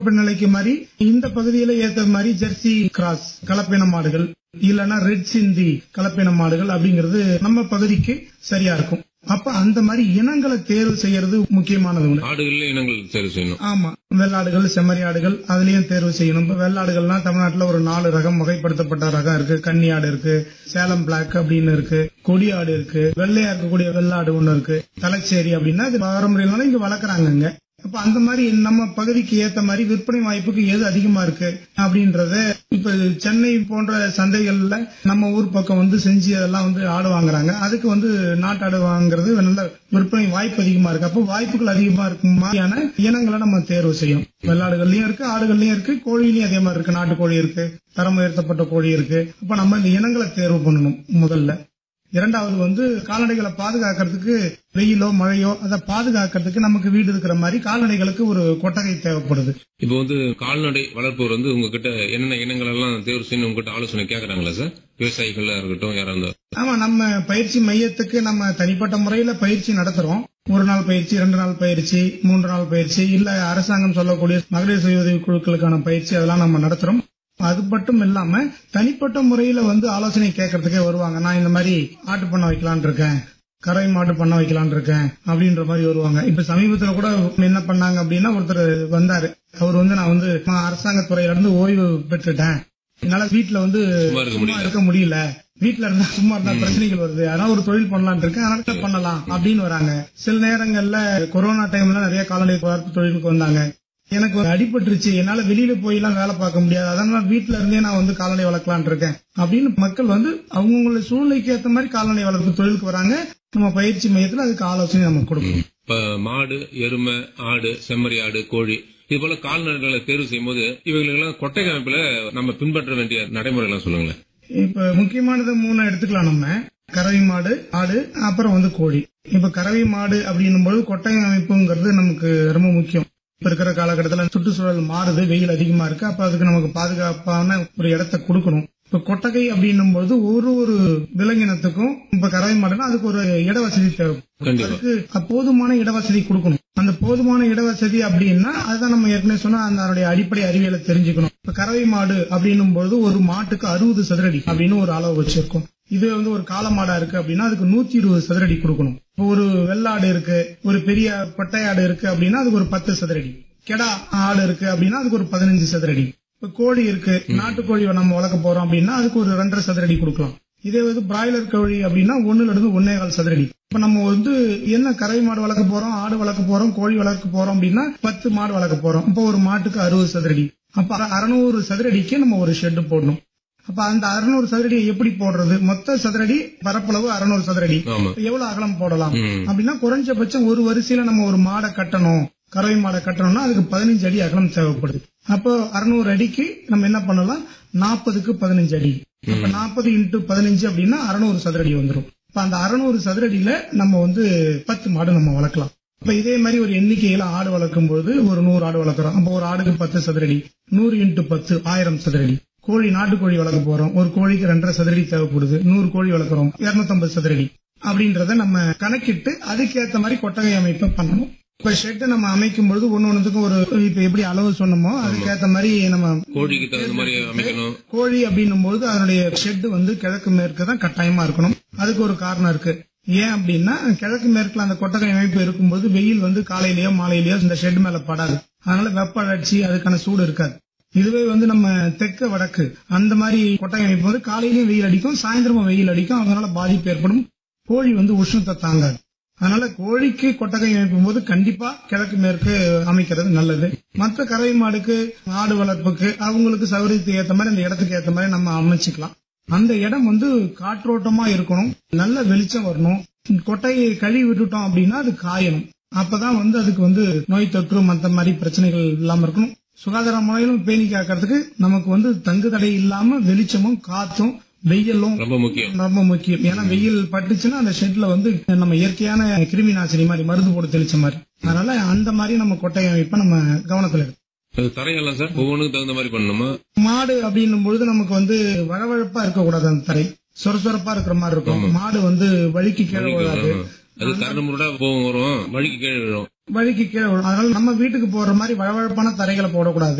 நிலைக்கு மாதிரி இந்த பகுதியில ஏத்த மாதிரி ஜெர்சி கிராஸ் கலப்பின மாடுகள் இல்லைன்னா ரெட் சிந்தி கலப்பின மாடுகள் அப்படிங்கிறது நம்ம பகுதிக்கு சரியா இருக்கும் அப்ப அந்த மாதிரி இனங்களை தேர்வு செய்யறது முக்கியமானது ஒண்ணு ஆடுகள்ல இனங்கள் தேர்வு செய்யணும் ஆமா வெள்ளாடுகள் செம்மறி ஆடுகள் அதுலயும் தேர்வு செய்யணும் இப்ப வெள்ளாடுகள்னா தமிழ்நாட்டுல ஒரு நாலு ரகம் வகைப்படுத்தப்பட்ட ரகம் இருக்கு கன்னி ஆடு இருக்கு சேலம் பிளாக் அப்படின்னு இருக்கு கொடி ஆடு இருக்கு வெள்ளையா இருக்கக்கூடிய வெள்ளாடு ஒண்ணு இருக்கு தலைச்சேரி அப்படின்னா இது பாரம்பரியம்னால இங்க வளர்க்குறாங்கங்க அப்ப அந்த மாதிரி நம்ம பகுதிக்கு ஏத்த மாதிரி விற்பனை வாய்ப்புக்கு எது அதிகமா இருக்கு அப்படின்றத இப்ப சென்னை போன்ற சந்தைகள்ல நம்ம ஊர் பக்கம் வந்து செஞ்சு அதெல்லாம் வந்து ஆடு வாங்குறாங்க அதுக்கு வந்து நாட்டாடு வாங்குறது நல்ல விற்பனை வாய்ப்பு அதிகமா இருக்கு அப்போ வாய்ப்புகள் அதிகமா இருக்கும் மாதிரியான இனங்களை நம்ம தேர்வு செய்யணும் வெள்ளாடுகள்லயும் இருக்கு ஆடுகள்லயும் இருக்கு கோழிலயும் அதே மாதிரி இருக்கு நாட்டுக்கோழி இருக்கு தரம் உயர்த்தப்பட்ட கோழி இருக்கு அப்ப நம்ம இந்த இனங்களை தேர்வு பண்ணணும் முதல்ல இரண்டாவது வந்து கால்நடைகளை பாதுகாக்கிறதுக்கு வெயிலோ மழையோ அதை பாதுகாக்கிறதுக்கு நமக்கு வீடு இருக்கிற மாதிரி கால்நடைகளுக்கு ஒரு கொட்டகை தேவைப்படுது இப்போ வந்து கால்நடை வளர்ப்பவர் வந்து உங்ககிட்ட என்னென்ன இனங்கள் எல்லாம் தேர்வு செய்யணும் உங்ககிட்ட ஆலோசனை கேக்குறாங்களா சார் விவசாயிகளா இருக்கட்டும் யாரா இருந்தா ஆமா நம்ம பயிற்சி மையத்துக்கு நம்ம தனிப்பட்ட முறையில பயிற்சி நடத்துறோம் ஒரு நாள் பயிற்சி ரெண்டு நாள் பயிற்சி மூன்று நாள் பயிற்சி இல்ல அரசாங்கம் சொல்லக்கூடிய மகளிர் சுய உதவி குழுக்களுக்கான பயிற்சி அதெல்லாம் நம்ம நடத்துறோம் அது மட்டும் இல்லாம தனிப்பட்ட முறையில வந்து ஆலோசனை கேட்கறதுக்கே வருவாங்க நான் இந்த மாதிரி ஆட்டு பண்ண வைக்கலான் இருக்கேன் கரை மாட்டு பண்ண வைக்கலான் இருக்கேன் அப்படின்ற மாதிரி வருவாங்க இப்ப சமீபத்துல கூட என்ன பண்ணாங்க அப்படின்னா ஒருத்தர் வந்தாரு அவர் வந்து நான் வந்து நான் அரசாங்க துறையில இருந்து ஓய்வு பெற்றுட்டேன் என்னால வீட்டுல வந்து சும்மா இருக்க சும்மா இருக்க முடியல வீட்டுல இருந்தா சும்மா இருந்தா பிரச்சனைகள் வருது அதனால ஒரு தொழில் பண்ணலாம்னு இருக்கேன் அதனால பண்ணலாம் அப்படின்னு வராங்க சில நேரங்கள்ல கொரோனா டைம்ல நிறைய கால்நடை வளர்ப்பு தொழிலுக்கு வந்தாங்க எனக்கு ஒரு அடிபட்டுருச்சு என்னால வெளியில போய் எல்லாம் வேலை பார்க்க முடியாது அதனால வீட்டுல இருந்தே நான் வந்து கால்நடை வளர்க்கலாம்னு இருக்கேன் அப்படின்னு மக்கள் வந்து அவங்கவுங்கள சூழ்நிலைக்கு ஏத்த மாதிரி கால்நடை வளர்ப்பு தொழிலுக்கு வராங்க நம்ம பயிற்சி மையத்துல அதுக்கு ஆலோசனை நம்ம கொடுக்கணும் இப்ப மாடு எருமை ஆடு செம்மறி ஆடு கோழி இது போல கால்நடைகளை தேர்வு செய்யும் போது இவைகளெல்லாம் கொட்டகை அமைப்புல நம்ம பின்பற்ற வேண்டிய நடைமுறைகளை சொல்லுங்களேன் இப்ப முக்கியமானது மூணு எடுத்துக்கலாம் நம்ம கறவை மாடு ஆடு அப்புறம் வந்து கோழி இப்ப கறவை மாடு அப்படின்னும் போது கொட்டகை அமைப்புங்கிறது நமக்கு ரொம்ப முக்கியம் இப்ப இருக்கிற காலகட்டத்தில் சுற்றுச்சூழல் மாறுது வெயில் அதிகமா இருக்கு அப்ப அதுக்கு நமக்கு பாதுகாப்பான ஒரு இடத்த கொடுக்கணும் இப்ப கொட்டகை அப்படின்னும் போது ஒரு ஒரு விலங்கினத்துக்கும் இப்ப கறவை மாடுனா அதுக்கு ஒரு இட வசதி தேவைப்படும் கண்டிப்பா அதுக்கு போதுமான இடவசதி கொடுக்கணும் அந்த போதுமான இடவசதி அப்படின்னா அதுதான் நம்ம ஏற்கனவே சொன்னா அந்த அதனுடைய அடிப்படை அறிவியலை தெரிஞ்சுக்கணும் இப்ப கறவை மாடு அப்படின்னும் பொழுது ஒரு மாட்டுக்கு அறுபது சதுரடி அப்படின்னு ஒரு அளவு வச்சிருக்கோம் இது வந்து ஒரு காளை மாடா இருக்கு அப்படின்னா அதுக்கு நூத்தி இருபது சதுரடி கொடுக்கணும் இப்போ ஒரு வெள்ளாடு இருக்கு ஒரு பெரிய பட்டை ஆடு இருக்கு அப்படின்னா அதுக்கு ஒரு பத்து சதுரடி கெடா ஆடு இருக்கு அப்படின்னா அதுக்கு ஒரு பதினஞ்சு சதுரடி இப்ப கோழி இருக்கு நாட்டுக்கோழி நம்ம வளர்க்க போறோம் அப்படின்னா அதுக்கு ஒரு ரெண்டரை சதுரடி கொடுக்கலாம் இதே வந்து பிராய்லர் கோழி அப்படின்னா ஒண்ணுல இருந்து ஒன்னே கால் சதுரடி இப்ப நம்ம வந்து என்ன கறவை மாடு வளர்க்க போறோம் ஆடு வளர்க்க போறோம் கோழி வளர்க்க போறோம் அப்படின்னா பத்து மாடு வளர்க்க போறோம் அப்போ ஒரு மாட்டுக்கு அறுபது சதுரடி அப்ப அறுநூறு சதுரடிக்கு நம்ம ஒரு ஷெட் போடணும் அப்ப அந்த அறுநூறு சதுரடியை எப்படி போடுறது மொத்த சதுரடி பரப்பளவு அறுநூறு சதுரடி ஆமா எவ்வளவு அகலம் போடலாம் ம். அப்படின்னா குறைஞ்சபட்சம் ஒரு வரிசையில நம்ம ஒரு மாடை கட்டணும் கறவை மாடை கட்டணும்னா அதுக்கு பதினஞ்சு அடி அகலம் தேவைப்படுது அப்போ அறுநூறு அடிக்கு நம்ம என்ன பண்ணலாம் நாற்பதுக்கு பதினஞ்சு அடி அப்ப நாற்பது இன்ட்டு பதினஞ்சு அப்படின்னா அறுநூறு சதுரடி வந்துடும் இப்ப அந்த அறுநூறு சதுரடியில நம்ம வந்து பத்து மாடு நம்ம வளர்க்கலாம் இப்ப இதே மாதிரி ஒரு எண்ணிக்கையில ஆடு வளர்க்கும் பொழுது ஒரு நூறு ஆடு வளர்க்குறோம் அப்போ ஒரு ஆடுக்கு பத்து சதுரடி நூறு இன்ட்டு பத்து ஆயிரம் சதுரடி கோழி நாட்டுக்கோழி வளர்க்க போறோம் ஒரு கோழிக்கு ரெண்டரை சதுரடி தேவைப்படுது நூறு கோழி வளர்க்குறோம் இருநூத்தம்பது சதுரடி அப்படின்றத நம்ம கணக்கிட்டு அதுக்கேத்த மாதிரி கொட்டகை அமைப்பை பண்ணணும் இப்ப ஷெட் நம்ம அமைக்கும் பொழுது ஒன்னு ஒண்ணுத்துக்கும் ஒரு இப்ப எப்படி அளவு சொன்னோமோ அதுக்கேத்த மாதிரி நம்ம கோழிக்கு தகுந்த மாதிரி அமைக்கணும் கோழி அப்படின்னும் போது அதனுடைய ஷெட் வந்து கிழக்கு மேற்கு தான் கட்டாயமா இருக்கணும் அதுக்கு ஒரு காரணம் இருக்கு ஏன் அப்படின்னா கிழக்கு மேற்குல அந்த கொட்டகை அமைப்பு இருக்கும்போது வெயில் வந்து காலையிலயோ மாலையிலயோ இந்த ஷெட் மேல படாது அதனால வெப்ப அழற்சி அதுக்கான சூடு இருக்காது இதுவே வந்து நம்ம தெற்கு வடக்கு அந்த மாதிரி கொட்டகை அமைப்பு வந்து காலையிலயும் வெயில் அடிக்கும் சாயந்தரமும் வெயில் அடிக்கும் அதனால பாதிப்பு ஏற்படும் கோழி வந்து உஷ்ணத்தை தாங்காது அதனால கோழிக்கு கொட்டகை அமைக்கும் போது கண்டிப்பா கிழக்கு மேற்கு அமைக்கிறது நல்லது மற்ற கறவை மாடுக்கு ஆடு வளர்ப்புக்கு அவங்களுக்கு சௌகரியத்துக்கு ஏத்த மாதிரி அந்த இடத்துக்கு ஏத்த மாதிரி நம்ம அமைச்சுக்கலாம் அந்த இடம் வந்து காற்றோட்டமா இருக்கணும் நல்ல வெளிச்சம் வரணும் கொட்டையை கழுவி விட்டுட்டோம் அப்படின்னா அது காயணும் அப்பதான் வந்து அதுக்கு வந்து நோய் தொற்று மத்த மாதிரி பிரச்சனைகள் இல்லாம இருக்கணும் சுகாதார முறையிலும் பேணி காக்கிறதுக்கு நமக்கு வந்து தங்கு தடை இல்லாம வெளிச்சமும் காத்தும் வெயிலும் ரொம்ப முக்கியம் ரொம்ப முக்கியம் ஏன்னா வெயில் பட்டுச்சுன்னா அந்த ஷெட்ல வந்து நம்ம இயற்கையான கிருமி நாசினி மாதிரி மருந்து போட்டு தெளிச்ச மாதிரி அதனால அந்த மாதிரி நம்ம கொட்டை அமைப்பை நம்ம கவனத்துல எடுக்கணும் அது தரையெல்லாம் சார் ஒவ்வொன்றுக்கு தகுந்த மாதிரி பண்ணணுமா மாடு அப்படின்னும் பொழுது நமக்கு வந்து வழவழப்பா இருக்கக்கூடாது அந்த தரை சொரசொரப்பா இருக்கிற மாதிரி இருக்கும் மாடு வந்து வழிக்கு கீழே விழாது அது கரடு முரடா போகும் வரும் வழிக்கு கீழே விழும் வழிக்கு கீழே விழும் அதனால நம்ம வீட்டுக்கு போடுற மாதிரி வழவழப்பான தரைகளை போடக்கூடாது